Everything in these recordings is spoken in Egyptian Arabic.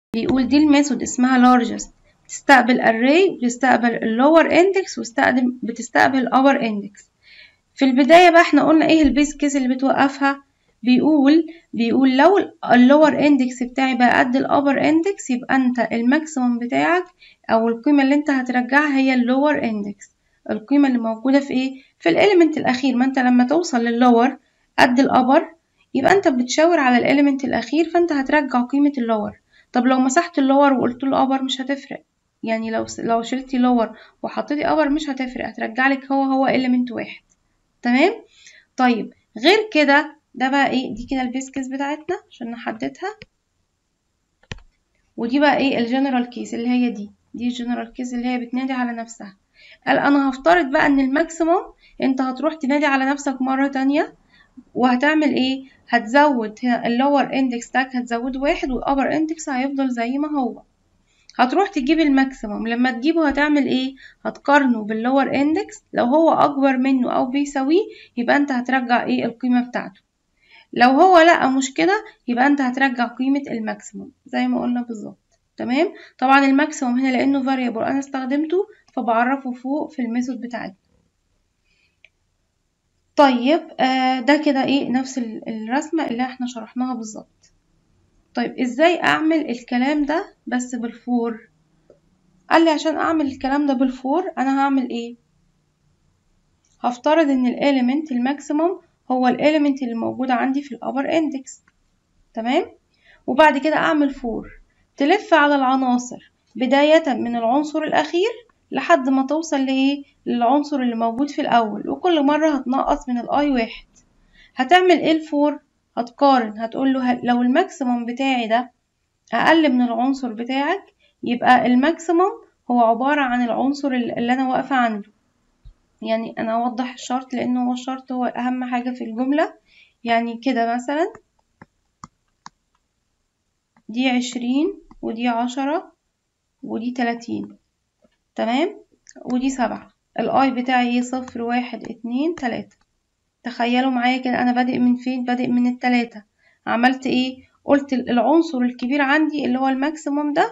بيقول دي الميثود اسمها largest بتستقبل array بتستقبل اللور اندكس وبتستقبل بتستقبل upper اندكس في البداية بقى احنا قلنا ايه البيز كيس اللي بتوقفها بيقول بيقول لو اللور اندكس بتاعي بقى قد الابر اندكس يبقى انت الماكسيموم بتاعك او القيمة اللي انت هترجعها هي اللور اندكس القيمة اللي موجودة في ايه في الاليمنت الاخير ما انت لما توصل لللور قد الابر يبقى انت بتشاور على الاليمنت الاخير فانت هترجع قيمة اللور طب لو مسحت اللور وقلت له ابر مش هتفرق يعني لو لو شلتي لور وحطيتي ابر مش هتفرق هترجع لك هو هو اليمنت واحد تمام طيب غير كده ده بقى ايه دي كده البيس كيس بتاعتنا عشان نحددها ودي بقى ايه الجنرال كيس اللي هي دي دي الجنرال كيس اللي هي بتنادي على نفسها قال انا هفترض بقى ان الماكسيموم انت هتروح تنادي على نفسك مرة تانية وهتعمل ايه هتزود هنا اللور اندكس بتاعك هتزود واحد والابر اندكس هيفضل زي ما هو هتروح تجيب الماكسيموم لما تجيبه هتعمل ايه هتقارنه باللور اندكس لو هو اكبر منه او بيساويه يبقى انت هترجع ايه القيمة بتاعته لو هو لا مش كده يبقى انت هترجع قيمة الماكسيموم زي ما قلنا بالظبط تمام طبعا الماكسيموم هنا لانه فاريبل انا استخدمته فبعرفه فوق في الميثود بتاعتنا طيب آه ده كده ايه نفس الرسمة اللي احنا شرحناها بالظبط طيب ازاي اعمل الكلام ده بس بالفور قال لي عشان اعمل الكلام ده بالفور انا هعمل ايه هفترض ان الاليمنت الماكسيموم هو الاليمنت اللي موجود عندي في الابر اندكس تمام وبعد كده اعمل فور تلف على العناصر بداية من العنصر الاخير لحد ما توصل لايه للعنصر اللي موجود في الاول وكل مرة هتنقص من الاي واحد هتعمل ايه الفور هتقارن هتقول له لو الماكسيموم بتاعي ده اقل من العنصر بتاعك يبقى الماكسيموم هو عبارة عن العنصر اللي انا واقفة عنده يعني انا اوضح الشرط لانه هو الشرط هو اهم حاجة في الجملة يعني كده مثلا دي عشرين ودي عشرة ودي تلاتين تمام ودي سبعة الاي بتاعي صفر واحد اتنين تلاتة تخيلوا معايا كده انا بادئ من فين بادئ من التلاتة عملت ايه قلت العنصر الكبير عندي اللي هو الماكسيموم ده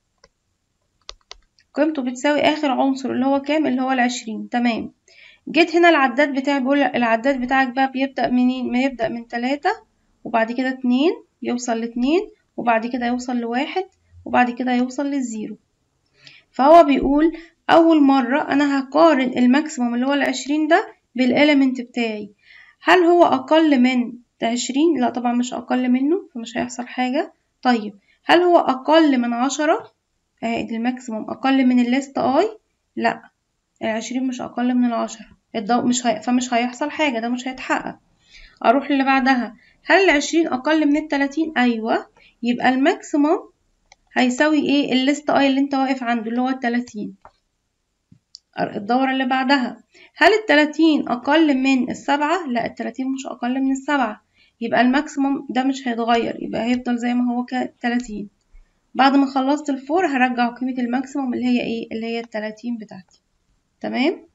قيمته بتساوي اخر عنصر اللي هو كام اللي هو العشرين تمام جيت هنا العداد بتاعي بيقول العداد بتاعك بقى بيبدأ منين بيبدأ من تلاتة وبعد كده اتنين يوصل لاتنين وبعد كده يوصل لواحد وبعد كده يوصل للزيرو فهو بيقول أول مرة أنا هقارن الماكسيموم اللي هو العشرين ده بالإليمنت بتاعي هل هو أقل من عشرين؟ لا طبعا مش أقل منه فمش هيحصل حاجة طيب هل هو أقل من عشرة؟ اهي الماكسيموم أقل من الليست أي؟ لا العشرين مش أقل من العشرة الضوء مش هي... فمش هيحصل حاجة ده مش هيتحقق أروح اللي بعدها هل العشرين أقل من التلاتين؟ أيوة يبقى الماكسيموم هيساوي ايه الليست اي اللي انت واقف عنده اللي هو التلاتين الدورة اللي بعدها هل التلاتين أقل من السبعة؟ لا التلاتين مش أقل من السبعة يبقى الماكسيموم ده مش هيتغير يبقى هيفضل زي ما هو كتلاتين بعد ما خلصت الفور هرجع قيمة الماكسيموم اللي هي ايه اللي هي التلاتين بتاعتي تمام